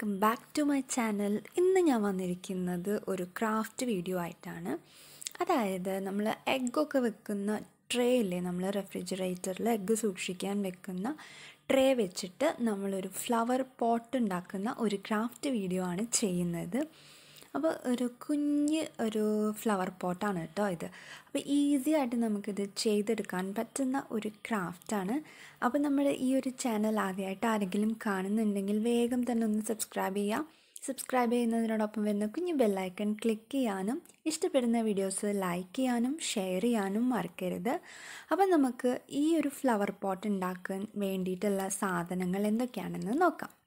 welcome back to my channel ഇന്ന് ഞാൻ വന്നിരിക്കുന്നത് ഒരു ക്രാഫ്റ്റ് വീഡിയോ ആയിട്ടാണ് അതായത് നമ്മൾ എഗ്ഗൊക്കെ വെക്കുന്ന ട്രേ ഇല്ലേ നമ്മൾ റെഫ്രിജറേറ്ററിൽ എഗ്ഗ് സൂക്ഷിക്കാൻ വെക്കുന്ന ട്രേ വെച്ചിട്ട് നമ്മളൊരു ഫ്ലവർ പോട്ട് ഉണ്ടാക്കുന്ന ഒരു ക്രാഫ്റ്റ് വീഡിയോ ആണ് ചെയ്യുന്നത് അപ്പോൾ ഒരു കുഞ്ഞ് ഒരു ഫ്ലവർ പോട്ടാണ് കേട്ടോ ഇത് അപ്പോൾ ഈസി ആയിട്ട് നമുക്കിത് ചെയ്തെടുക്കാൻ പറ്റുന്ന ഒരു ക്രാഫ്റ്റാണ് അപ്പോൾ നമ്മുടെ ഈ ഒരു ചാനൽ ആദ്യമായിട്ട് ആരെങ്കിലും കാണുന്നുണ്ടെങ്കിൽ വേഗം തന്നെ ഒന്ന് സബ്സ്ക്രൈബ് ചെയ്യാം സബ്സ്ക്രൈബ് ചെയ്യുന്നതിനോടൊപ്പം വരുന്ന കുഞ്ഞ് ബെല്ലൈക്കൺ ക്ലിക്ക് ചെയ്യാനും ഇഷ്ടപ്പെടുന്ന വീഡിയോസ് ലൈക്ക് ചെയ്യാനും ഷെയർ ചെയ്യാനും മറക്കരുത് അപ്പോൾ നമുക്ക് ഈ ഒരു ഫ്ലവർ പോട്ട് ഉണ്ടാക്കാൻ വേണ്ടിയിട്ടുള്ള സാധനങ്ങൾ എന്തൊക്കെയാണെന്ന് നോക്കാം